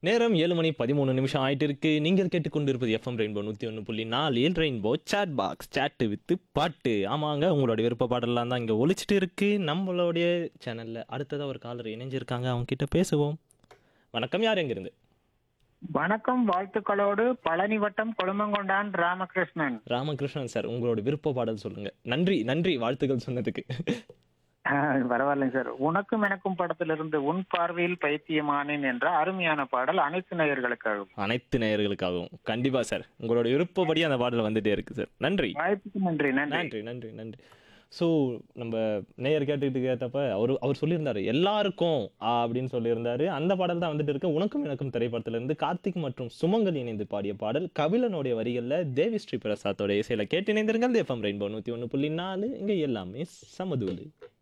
நேரம் ஏழு மணி பதிமூணு நிமிஷம் ஆயிட்டு இருக்கு நீங்கள் கேட்டுக்கொண்டிருப்பது எஃப்எம் ரெயின்போ நூற்றி ஒன்று புள்ளி நாலில் rainbow chat box chat with பாட்டு ஆமாங்க உங்களோட விருப்ப பாடலாம் தான் இங்கே ஒழிச்சிட்டு இருக்கு நம்மளுடைய சேனலில் அடுத்ததாக ஒரு காலர் இணைஞ்சிருக்காங்க அவங்க கிட்ட பேசுவோம் வணக்கம் யார் எங்கிருந்து வணக்கம் வாழ்த்துக்களோடு பழனி வட்டம் கொழுமங்கொண்டான் ராமகிருஷ்ணன் ராமகிருஷ்ணன் சார் உங்களோட விருப்ப பாடல் சொல்லுங்க நன்றி நன்றி வாழ்த்துக்கள் சொன்னதுக்கு ஆஹ், பரவாயில்லைங்க சார் உனக்கும் எனக்கும் படத்திலிருந்து உன் பார்வையில் பைத்தியமானேன் என்ற அருமையான பாடல் அனைத்து நேயர்களுக்காகவும் அனைத்து நேயர்களுக்காகவும் கண்டிப்பா சார் உங்களோட விருப்பப்படி அந்த பாடல் வந்துட்டே இருக்கு சார் நன்றி வாய்ப்புக்கு நன்றி நன்றி நன்றி நன்றி நன்றி ஸோ நம்ம நேயர் கேட்டுக்கிட்டு கேட்டப்ப அவர் அவர் சொல்லியிருந்தாரு எல்லாருக்கும் ஆ அப்படின்னு சொல்லியிருந்தாரு அந்த பாடல் தான் வந்துட்டு இருக்கு உனக்கும் எனக்கும் திரைப்படத்துல இருந்து கார்த்திக் மற்றும் சுமங்கல் இணைந்து பாடிய பாடல் கபிலனுடைய வரிகள்ல தேவி ஸ்ரீ பிரசாத்தோட இசையில கேட்டு இணைந்திருங்கள் எஃப்எம் ரெயின்போ நூத்தி ஒன்று புள்ளி நாலு இங்க எல்லாமே சமதூலு